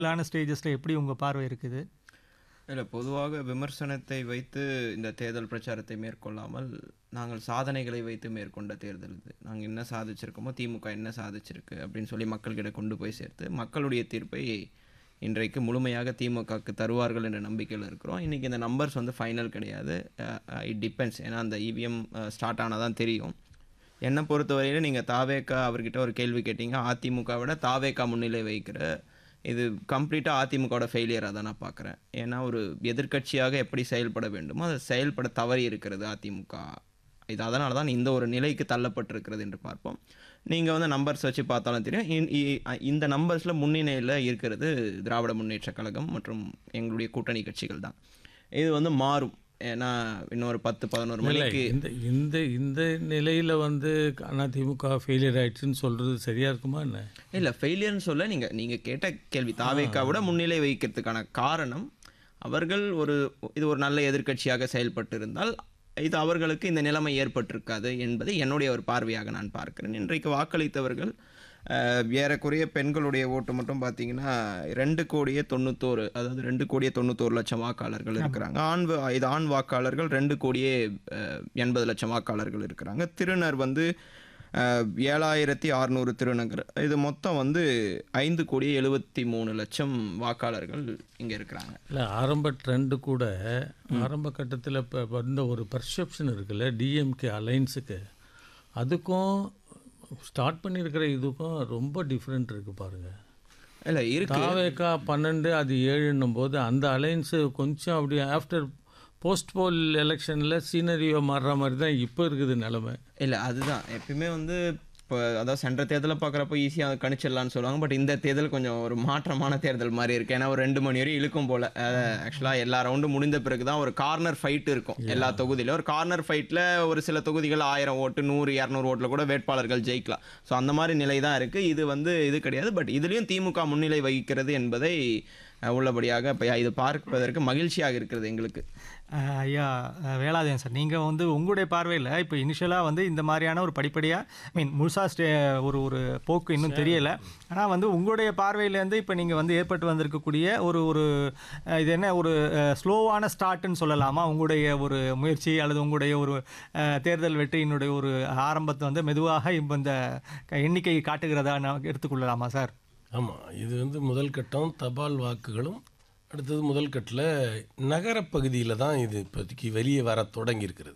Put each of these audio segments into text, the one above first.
லான ஸ்டேஜஸில் எப்படி உங்கள் பார்வை இருக்குது இல்லை பொதுவாக விமர்சனத்தை வைத்து இந்த தேர்தல் பிரச்சாரத்தை மேற்கொள்ளாமல் நாங்கள் சாதனைகளை வைத்து மேற்கொண்ட தேர்தல் இது நாங்கள் என்ன சாதிச்சிருக்கோமோ திமுக என்ன சாதிச்சிருக்கு அப்படின்னு சொல்லி மக்கள்கிட்ட கொண்டு போய் சேர்த்து மக்களுடைய தீர்ப்பை இன்றைக்கு முழுமையாக திமுகவுக்கு தருவார்கள் என்ற நம்பிக்கையில் இருக்கிறோம் இன்றைக்கி இந்த நம்பர்ஸ் வந்து ஃபைனல் கிடையாது இட் டிபெண்ட்ஸ் ஏன்னா அந்த இவிஎம் ஸ்டார்ட் ஆனால் தான் தெரியும் என்னை பொறுத்தவரையில் நீங்கள் தாவேக்கா அவர்கிட்ட ஒரு கேள்வி கேட்டீங்க அதிமுக விட தாவேக்கா முன்னிலை வைக்கிற இது கம்ப்ளீட்டாக அதிமுகவோட ஃபெயிலியராக தான் நான் பார்க்குறேன் ஏன்னா ஒரு எதிர்க்கட்சியாக எப்படி செயல்பட வேண்டுமோ அதை செயல்பட தவறி இருக்கிறது அதிமுக இது அதனால தான் இந்த ஒரு நிலைக்கு தள்ளப்பட்டிருக்கிறது என்று பார்ப்போம் நீங்கள் வந்து நம்பர்ஸ் வச்சு பார்த்தாலும் தெரியும் இ- இ- இந்த நம்பர்ஸில் முன்னிலையில் இருக்கிறது திராவிட முன்னேற்றக் கழகம் மற்றும் எங்களுடைய கூட்டணி கட்சிகள் தான் இது வந்து மாறும் ஏன்னா இன்னொரு பத்து பதினோரு இல்லை மணிக்கு இந்த இந்த இந்த நிலையில் வந்து அதிமுக ஃபெயிலியர் ஆயிடுச்சுன்னு சொல்கிறது சரியாக இருக்குமா என்ன இல்லை ஃபெயிலியர்னு சொல்ல நீங்கள் நீங்கள் கேட்ட கேள்வி தாவேக்காவோட முன்னிலை வைக்கிறதுக்கான காரணம் அவர்கள் ஒரு இது ஒரு நல்ல எதிர்க்கட்சியாக செயல்பட்டு இருந்தால் இது அவர்களுக்கு இந்த நிலைமை ஏற்பட்டிருக்காது என்பது என்னுடைய ஒரு பார்வையாக நான் பார்க்கிறேன் இன்றைக்கு வாக்களித்தவர்கள் அஹ், ஏறக்குறைய பெண்களுடைய ஓட்டு மட்டும் பார்த்தீங்கன்னா ரெண்டு கோடியே தொண்ணூத்தோரு அதாவது ரெண்டு கோடியே தொண்ணூத்தோரு லட்சம் வாக்காளர்கள் இருக்கிறாங்க ஆண் வா- இது ஆண் வாக்காளர்கள் ரெண்டு கோடியே அஹ், எண்பது லட்சம் வாக்காளர்கள் இருக்கிறாங்க திருநர் வந்து அஹ், ஏழாயிரத்தி அறநூறு திருநகர் இது மொத்தம் வந்து ஐந்து கோடியே எழுபத்தி மூணு லட்சம் வாக்காளர்கள் இங்கே இருக்கிறாங்க இல்லை ஆரம்ப ட்ரெண்டு கூட ஆரம்ப கட்டத்தில் இப்போ வந்த ஒரு பர்செப்ஷன் இருக்குல்ல டிஎம்கே அலைன்ஸுக்கு அதுக்கும் ஸ்டார்ட் பண்ணியிருக்கிற இதுக்கும் ரொம்ப டிஃப்ரெண்ட் இருக்குது பாருங்கள் இல்லை இருக்கு தாவேக்கா பன்னெண்டு அது ஏழுன்னும் போது அந்த அலைன்ஸு கொஞ்சம் அப்படியே ஆஃப்டர் போஸ்ட் போல் எலெக்ஷனில் சீனரியோ மாறுற மாதிரி தான் இப்போ இருக்குது நிலமை இல்லை அதுதான் எப்பயுமே வந்து இப்போ அதாவது சென்ற தேர்தலை பார்க்குறப்போ ஈஸியாக கணிச்சிடலாம்னு சொல்லுவாங்க பட் இந்த தேர்தல் கொஞ்சம் ஒரு மாற்றமான தேர்தல் மாதிரி இருக்குது ஏன்னா ஒரு ரெண்டு மணி வரையும் இழுக்கும் போல் ஆக்சுவலாக எல்லா ரவுண்டும் முடிந்த பிறகு தான் ஒரு கார்னர் ஃபைட் இருக்கும் எல்லா தொகுதியிலும் ஒரு கார்னர் ஃபைட்டில் ஒரு சில தொகுதிகள் ஆயிரம் ஓட்டு நூறு இரநூறு ஓட்டில் கூட வேட்பாளர்கள் ஜெயிக்கலாம் ஸோ அந்த மாதிரி நிலை தான் இருக்குது இது வந்து இது கிடையாது பட் இதுலேயும் திமுக முன்னிலை வகிக்கிறது என்பதை அஹ், உள்ளபடியாக இப்போ இது பார்ப்பதற்கு மகிழ்ச்சியாக இருக்கிறது எங்களுக்கு அஹ் ஐயா அஹ் வேலாதேன் சார் நீங்கள் வந்து உங்களுடைய பார்வையில் இப்போ இனிஷியலாக வந்து இந்த மாதிரியான ஒரு படிப்படியாக மீன் முழுசா ஸ்டே ஒரு ஒரு போக்கு இன்னும் தெரியலை ஆனால் வந்து உங்களுடைய பார்வையிலேருந்து இப்போ நீங்கள் வந்து ஏற்பட்டு வந்திருக்கக்கூடிய ஒரு ஒரு அஹ் இது என்ன ஒரு ஸ்லோவான ஸ்டார்ட்னு சொல்லலாமா உங்களுடைய ஒரு முயற்சி அல்லது உங்களுடைய ஒரு அஹ், தேர்தல் வெற்றியினுடைய ஒரு ஆரம்பத்தை வந்து மெதுவாக இப்போ இந்த க- எண்ணிக்கை காட்டுகிறதா நான் எடுத்துக்கொள்ளலாமா சார் ஆமாம் இது வந்து முதல் கட்டம் தபால் வாக்குகளும் அடுத்தது முதல் கட்டில் நகரப்பகுதியில் தான் இது இப்போதைக்கு வெளியே வர தொடங்கி இருக்கிறது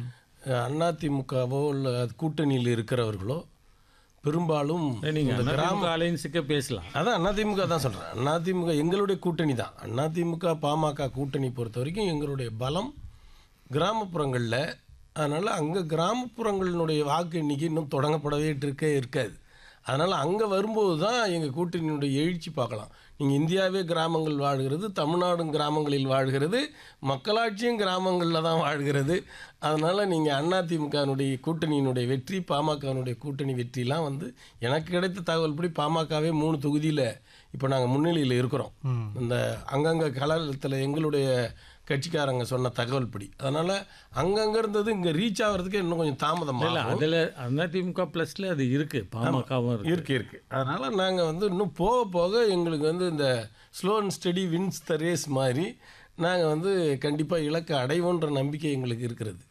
அதிமுகவோ இல்லை கூட்டணியில் இருக்கிறவர்களோ பெரும்பாலும் நீங்கள் இந்த கிராம அதிமுக அலைன்ஸுக்கே பேசலாம் அதான் அதிமுக தான் சொல்கிறேன் அதிமுக எங்களுடைய கூட்டணி தான் அதிமுக பாமக கூட்டணி பொறுத்த வரைக்கும் எங்களுடைய பலம் கிராமப்புறங்களில் அதனால் அங்கே கிராமப்புறங்களினுடைய வாக்கு எண்ணிக்கை இன்னும் தொடங்கப்படவே இருக்கே இருக்காது அதனால் அங்கே வரும்போது தான் எங்கள் கூட்டணியினுடைய எழுச்சி பார்க்கலாம் நீங்கள் இந்தியாவே கிராமங்கள் வாழ்கிறது தமிழ்நாடும் கிராமங்களில் வாழ்கிறது மக்களாட்சியும் கிராமங்களில் தான் வாழ்கிறது அதனால் நீங்கள் அதிமுகனுடைய கூட்டணியினுடைய வெற்றி பாமகனுடைய கூட்டணி வெற்றிலாம் வந்து எனக்கு கிடைத்த தகவல் படி பாமகவே மூணு தொகுதியில் இப்போ நாங்கள் முன்னிலையில் இருக்கிறோம் இந்த அங்கங்கே களத்தில் எங்களுடைய கட்சிக்காரங்க சொன்ன தகவல் படி அதனால் அங்கங்கே இருந்தது இங்கே ரீச் ஆகிறதுக்கு இன்னும் கொஞ்சம் தாமதம் இல்லை அதில் அதிமுக ப்ளஸில் அது இருக்குது பாமகவும் இருக்கு இருக்கு இருக்கு அதனால் நாங்கள் வந்து இன்னும் போக போக எங்களுக்கு வந்து இந்த slow and steady wins the race மாதிரி நாங்கள் வந்து கண்டிப்பாக இலக்கை அடைவோன்ற நம்பிக்கை எங்களுக்கு இருக்கிறது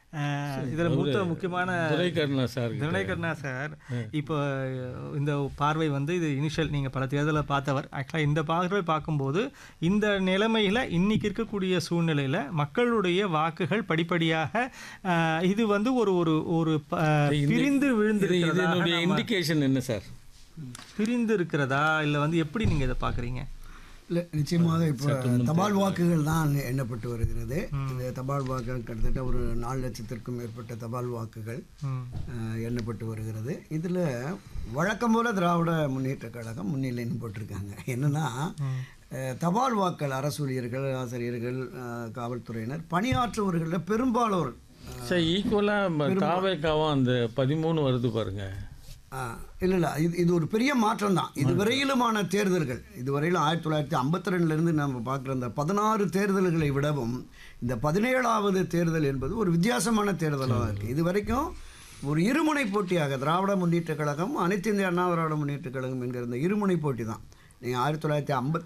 இதில் மூத்த முக்கியமான துரைக்கருணா சார் தினகரனா சார் இப்போ இந்த பார்வை வந்து இது இனிஷியல் நீங்கள் பல தேர்தலை பார்த்தவர் ஆக்சுவலாக இந்த பார்வை பார்க்கும்போது இந்த நிலைமையில் இன்னைக்கு இருக்கக்கூடிய சூழ்நிலையில் மக்களுடைய வாக்குகள் படிப்படியாக அஹ், இது வந்து ஒரு ஒரு ஒரு ப- பிரிந்து விழுந்து இது இதனுடைய இண்டிகேஷன் என்ன சார் பிரிந்து இருக்கிறதா இல்லை வந்து எப்படி நீங்கள் இதை பார்க்குறீங்க இல்லை நிச்சயமாக இப்போ தபால் வாக்குகள் தான் எண்ணப்பட்டு வருகிறது இந்த தபால் வாக்குகள் கிட்டத்தட்ட ஒரு நாலு லட்சத்திற்கும் மேற்பட்ட தபால் வாக்குகள் அஹ், எண்ணப்பட்டு வருகிறது இதில் வழக்கம் போல திராவிட முன்னேற்றக் கழகம் முன்னிலைன்னு போட்டிருக்காங்க என்னன்னா அஹ், தபால் வாக்கள் அரசு ஊழியர்கள் ஆசிரியர்கள் அஹ், காவல்துறையினர் பணியாற்றுபவர்களில் பெரும்பாலோர் சார் ஈக்குவலாக தாவேக்காவும் அந்த பதிமூணு வருது பாருங்க இல்லை இல்லை இது இது ஒரு பெரிய மாற்றம் தான் இதுவரையிலுமான தேர்தல்கள் இதுவரையிலும் ஆயிரத்தி தொள்ளாயிரத்தி ஐம்பத்தி ரெண்டுலேருந்து நம்ம பார்க்குற இந்த பதினாறு தேர்தல்களை விடவும் இந்த பதினேழாவது தேர்தல் என்பது ஒரு வித்தியாசமான தேர்தலாக இருக்குது இது வரைக்கும் ஒரு இருமுனை போட்டியாக திராவிட முன்னேற்றக் கழகம் அனைத்து இந்திய அண்ணா திராவிட முன்னேற்றக் கழகம் என்கிற இந்த இருமுனை போட்டி தான் நீங்கள் ஆயிரத்தி தொள்ளாயிரத்தி ஐம்பத்